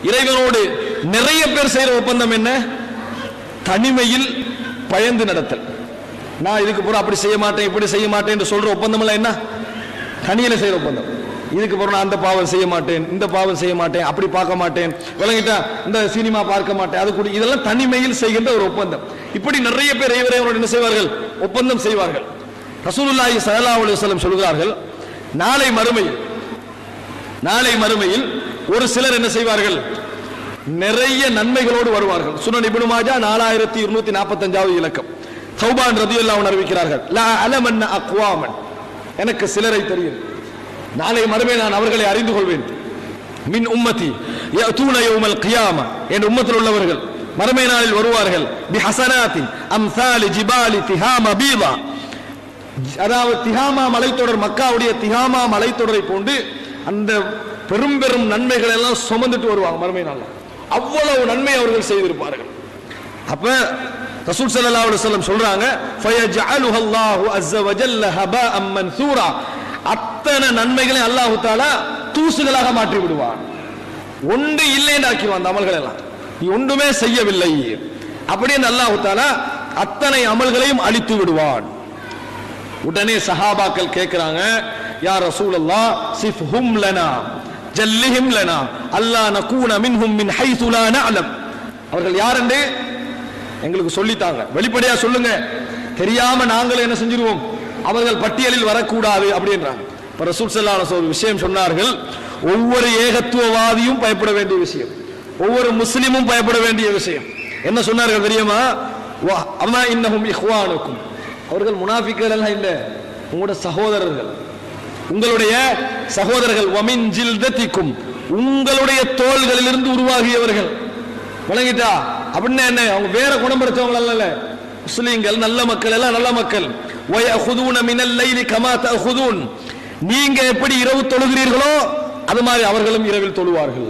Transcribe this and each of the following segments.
இறைவனோடு நிறைய பேர் செய்யற ஒப்பந்தம் என்ன தனிமையில் பயந்து நடத்தல் நான் இதுக்கு பூரா அப்படி செய்ய மாட்டேன் இப்படி செய்ய மாட்டேன் என்று சொல்ற ஒப்பந்தம் எல்லாம் என்ன தனியில செய்யற ஒப்பந்தம் இதுக்கு பிறகு நான் அந்த பாவம் செய்ய மாட்டேன் இந்த பாவம் செய்ய மாட்டேன் அப்படி பார்க்க மாட்டேன் விளங்கிட்டா இந்த சினிமா பார்க்க மாட்டேன் அது கூட இதெல்லாம் தனிமையில் செய்கின்ற ஒரு ஒப்பந்தம் இப்படி நிறைய பேர் இறைவனோடு என்ன செய்வார்கள் ஒப்பந்தம் செய்வார்கள் ரசூலுல்லாஹி ஸல்லல்லாஹு அலைஹி வஸல்லம் சொல்கிறார்கள் நாளை மறுமையில் நாளை மறுமையில் ஒரு சிலர் என்ன செய்வார்கள் நிறைய நன்மைகளோடு வருவார்கள் சுனன் இப்னு மாஜா நாலாயிரத்தி இருநூத்தி நாற்பத்தஞ்சாவது இலக்கம் சௌபான் ரதியுல்லாஹு அறிவிக்கிறார்கள் லா அலமன்ன அக்வாமன் எனக்கு சிலரை தெரியும் நாளை மறுமை நான் அவர்களை அறிந்து கொள்வேன் மின் உம்மதி யஅதூன யௌமல் கியாமா என் உம்மத்தில் உள்ளவர்கள் மறுமை நாளில் வருவார்கள் பி ஹசனாத்தின் அம்சாலி ஜிபாலி திஹாம பீதா அதாவது திஹாமா மலைத்தொடர் மக்காவுடைய திஹாமா மலைத்தொடரை போன்று அந்த பெரும் பெரும் நன்மைகள் எல்லாம் சுமந்துட்டு வருவாங்க மறுமை நாள்ல அவ்வளவு நன்மை அவர்கள் செய்திருப்பார்கள் அப்ப ரசூல் ஸல்லல்லாஹு அலைஹி வஸல்லம் சொல்றாங்க ஃபயஜஅலுஹு அல்லாஹு அஸ்ஸ வஜல்ல ஹபாஅம் மன்சூரா அத்தனை நன்மைகளை அல்லாஹ் தஆலா தூசுகளாக மாற்றி விடுவான் ஒன்று இல்லைன்னு ஆக்கிடுவான் அந்த அமல்கள் எல்லாம் நீ ஒன்றுமே செய்யவில்லை அப்படியே அல்லாஹ் தஆலா அத்தனை அமல்களையும் அழித்து விடுவான் உடனே சஹாபாக்கள் கேட்கிறாங்க யா ரசூலல்லாஹ் சிஃப்ஹும் லனா ஜல்லிஹிம் லனா அல்லா நகூன மின்ஹும் மின் ஹைது லா நஅலம் அவர்கள் யார் என்று எங்களுக்கு சொல்லித்தாங்க வெளிப்படையா சொல்லுங்க தெரியாம நாங்களும் என்ன செஞ்சிருவோம் அவர்கள் பட்டியலில் வரக்கூடாது அப்படின்றாங்க இப்ப ரசூல் ஸல்லல்லாஹு அலைஹி வஸல்லம் ஒரு விஷயம் சொன்னார்கள் ஒவ்வொரு ஏகத்துவவாதியும் பயப்பட வேண்டிய விஷயம் ஒவ்வொரு முஸ்லிமும் பயப்பட வேண்டிய விஷயம் என்ன சொன்னார்கள் தெரியுமா வா- அம்மா இன்னஹும் இஹ்வானுக்கும் அவர்கள் முனாஃபிக்கள் எல்லாம் இல்ல உங்களோட சகோதரர்கள் உங்களுடைய சகோதரர்கள் வமின் ஜில்தத்திக்கும் உங்களுடைய தோள்களிலிருந்து உருவாகியவர்கள் விளங்கிட்டா அப்படின்னா என்ன அவங்க வேற குணம் படைச்சவங்க அல்ல முஸ்லீம்கள் நல்ல மக்கள் எல்லாம் நல்ல மக்கள் வயஹுதூன மினல் லைலி கமா தஹுதூன் நீங்க எப்படி இரவு தொழுகிறீர்களோ அது மாதிரி அவர்களும் இரவில் தொழுவார்கள்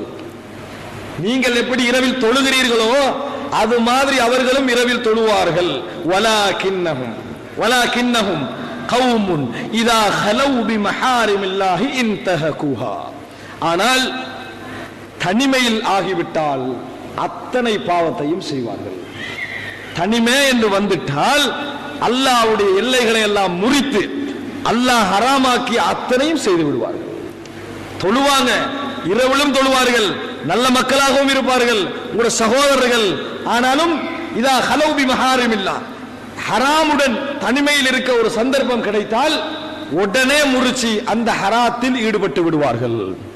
நீங்கள் எப்படி இரவில் தொழுகிறீர்களோ அது மாதிரி அவர்களும் இரவில் தொழுவார்கள் வலா கிண்ணகும் வலா கிண்ணகும் கவுமுன் இதா ஹலவு பி மஹாரிமில்லாஹி இன்தஹகுஹா ஆனால் தனிமையில் ஆகிவிட்டால் அத்தனை பாவத்தையும் செய்வார்கள் தனிமை என்று வந்துட்டால் அல்லாஹ்வுடைய எல்லைகளை எல்லாம் முறித்து அல்லாஹ் ஹராமாக்கி அத்தனையும் செய்து விடுவார்கள் தொழுவாங்க இரவிலும் தொழுவார்கள் நல்ல மக்களாகவும் இருப்பார்கள் உங்களுடைய சகோதரர்கள் ஆனாலும் இதா ஹலௌபி மஹாரிம் இல்லா ஹராமுடன் தனிமையில் இருக்க ஒரு சந்தர்ப்பம் கிடைத்தால் உடனே முறிச்சி அந்த ஹராத்தில் ஈடுபட்டு விடுவார்கள்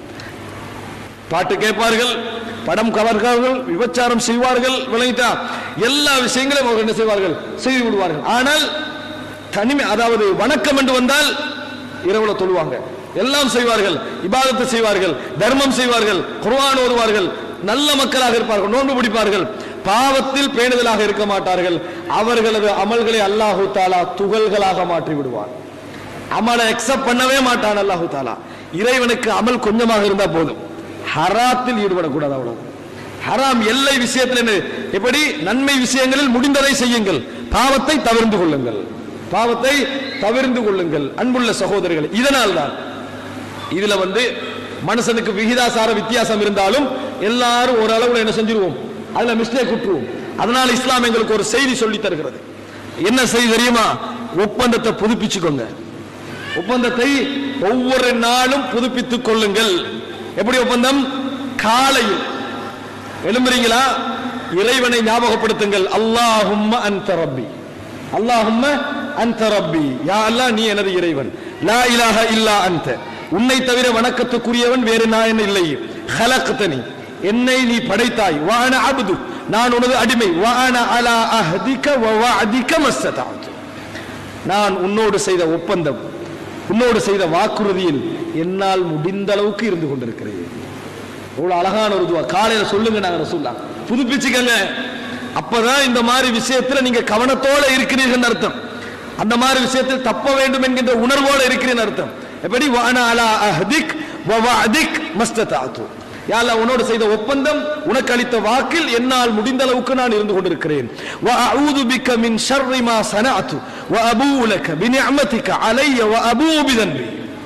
பாட்டு கேட்பார்கள் படம் கவர்கார்கள் விபச்சாரம் செய்வார்கள் விளையிட்டா எல்லா விஷயங்களையும் அவர்கள் என்ன செய்வார்கள் செய்து விடுவார்கள் ஆனால் தனிமை அதாவது வணக்கம் என்று வந்தால் இரவுல தொழுவாங்க எல்லாம் செய்வார்கள் இபாதத்தை செய்வார்கள் தர்மம் செய்வார்கள் குர்ஆன் ஓதுவார்கள் நல்ல மக்களாக இருப்பார்கள் நோன்பு பிடிப்பார்கள் பாவத்தில் பேணுதலாக இருக்க மாட்டார்கள் அவர்களது அமல்களை அல்லாஹு தாலா துகள்களாக மாற்றி விடுவார் அமலை அக்செப்ட் பண்ணவே மாட்டான் அல்லாஹு தாலா இறைவனுக்கு அமல் கொஞ்சமாக இருந்தா போதும் ஹராத்தில் ஈடுபடக்கூடாது அவ்வளவு ஹராம் எல்லை விஷயத்தில் என்ன எப்படி நன்மை விஷயங்களில் முடிந்ததை செய்யுங்கள் பாவத்தை தவிர்ந்து கொள்ளுங்கள் பாவத்தை தவிர்ந்து கொள்ளுங்கள் அன்புள்ள சகோதரர்கள் இதனால் தான் இதுல வந்து மனுஷனுக்கு விகிதாசார வித்தியாசம் இருந்தாலும் எல்லாரும் ஒரு அளவுல என்ன செஞ்சிருவோம் அதுல மிஸ்டேக் விட்டுருவோம் அதனால இஸ்லாம் எங்களுக்கு ஒரு செய்தி சொல்லி தருகிறது என்ன செய்தி தெரியுமா ஒப்பந்தத்தை புதுப்பிச்சுக்கோங்க ஒப்பந்தத்தை ஒவ்வொரு நாளும் புதுப்பித்துக் கொள்ளுங்கள் எப்படி ஒப்பந்தம் காலையில் எழும்புறீங்களா இறைவனை ஞாபகப்படுத்துங்கள் அல்லாஹும்ம அன்த ரப்பி அல்லாஹும்ம அன்த ரப்பி யா அல்லாஹ் நீ எனது இறைவன் லா இலாஹ இல்லா அன்த உன்னை தவிர வணக்கத்துக்குரியவன் வேறு நான் இல்லை ஹலக்தனி என்னை நீ படைத்தாய் வான அபுது நான் உனது அடிமை வான அலா அஹதிக வ வஅதிக மஸ்ததாது நான் உன்னோடு செய்த ஒப்பந்தம் உன்னோடு செய்த வாக்குறுதியில் என்னால் முடிந்த அளவுக்கு இருந்து கொண்டிருக்கிறேன் இவ்வளவு அழகான ஒரு துவா காலையில சொல்லுங்க நாங்க ரசூல்லா புதுப்பிச்சுக்கங்க அப்பதான் இந்த மாதிரி விஷயத்துல நீங்க கவனத்தோட இருக்கிறீர்கள் அர்த்தம் அந்த மாதிரி விஷயத்தில் தப்ப வேண்டும் என்கின்ற உணர்வோட இருக்கிறேன் அர்த்தம் எப்படி வான அலா அஹதிக் வ வஅதிக் மஸ்ததாது யா அல்லாஹ் உன்னோடு செய்த ஒப்பந்தம் உனக்கு அளித்த வாக்கில் என்னால் முடிந்த அளவுக்கு நான் இருந்து கொண்டிருக்கிறேன் வ அஊது பிக்க மின் ஷர்ரி மா சனஅது வ அபூ லக பிநிஅமதிக அலைய வ அபூ பிதன்பி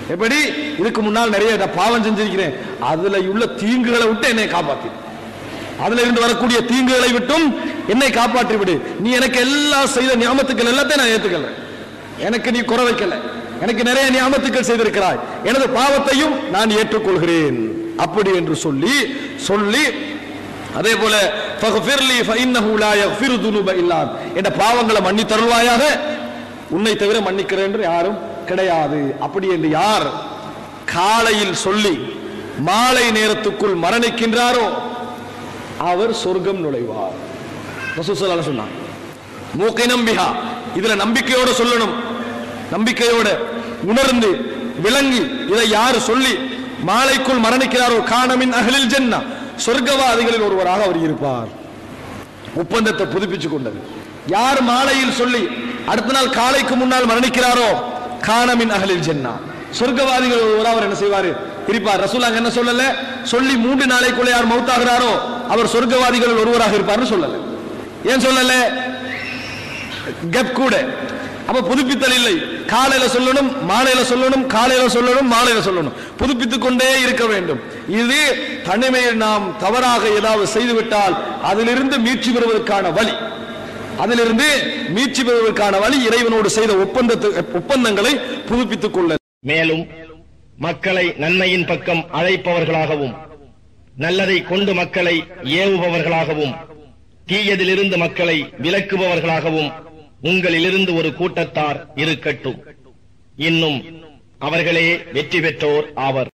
எப்படி இதுக்கு முன்னால் நிறைய நான் பாவம் செஞ்சிருக்கிறேன் அதுல உள்ள தீங்குகளை விட்டு என்னை காப்பாத்தி அதுல இருந்து வரக்கூடிய தீங்குகளை விட்டும் என்னை காப்பாற்றி விடு நீ எனக்கு எல்லாம் செய்த ஞாபகத்துக்கள் எல்லாத்தையும் நான் ஏத்துக்கல எனக்கு நீ குறை வைக்கல எனக்கு நிறைய ஞாபகத்துக்கள் செய்திருக்கிறாய் எனது பாவத்தையும் நான் ஏற்றுக்கொள்கிறேன் அப்படி என்று சொல்லி சொல்லி அதே போல ஃபக்ஃபிர்லி ஃபஇன்னஹு லா யக்ஃபிரு துனுப இல்லா என்ற பாவங்களை மன்னி தருவாயாக உன்னை தவிர மன்னிக்கிறேன் என்று யாரும் கிடையாது அப்படி என்று யார் காலையில் சொல்லி மாலை நேரத்துக்குள் மரணிக்கின்றாரோ அவர் சொர்க்கம் நுழைவார் ரசூல் ஸல்லல்லாஹு அலைஹி சொன்னான் மூக்கினம் பிஹா இதுல நம்பிக்கையோட சொல்லணும் நம்பிக்கையோட உணர்ந்து விளங்கி இதை யார் சொல்லி மாலைக்குள் மரணிக்கிறாரோ காணமின் அகலில் ஜென்னா சொர்க்கவாதிகளில் ஒருவராக அவர் இருப்பார் ஒப்பந்தத்தை புதுப்பிச்சு கொண்டது யார் மாலையில் சொல்லி அடுத்த நாள் காலைக்கு முன்னால் மரணிக்கிறாரோ காணமின் அகலில் ஜென்னா சொர்க்கவாதிகள் ஒருவராக அவர் என்ன செய்வாரு இருப்பார் ரசூலாங்க என்ன சொல்லல சொல்லி மூன்று நாளைக்குள்ள யார் மௌத்தாகிறாரோ அவர் சொர்க்கவாதிகள் ஒருவராக இருப்பார்னு சொல்லல ஏன் சொல்லல கெப் கூட அப்ப புதுப்பித்தல் இல்லை காலையில சொல்லணும் மாலையில சொல்லணும் காலையில சொல்லணும் மாலையில சொல்லணும் புதுப்பித்துக் கொண்டே இருக்க வேண்டும் இது தனிமையில் நாம் தவறாக ஏதாவது செய்துவிட்டால் அதிலிருந்து மீட்சி பெறுவதற்கான வழி அதிலிருந்து மீட்சி பெறுவதற்கான வழி இறைவனோடு செய்த ஒப்பந்தத்தை ஒப்பந்தங்களை புதுப்பித்துக் கொள்ள மேலும் மக்களை நன்மையின் பக்கம் அழைப்பவர்களாகவும் நல்லதை கொண்டு மக்களை ஏவுபவர்களாகவும் தீயதிலிருந்து மக்களை விலக்குபவர்களாகவும் உங்களிலிருந்து ஒரு கூட்டத்தார் இருக்கட்டும் இன்னும் அவர்களே வெற்றி பெற்றோர் ஆவர்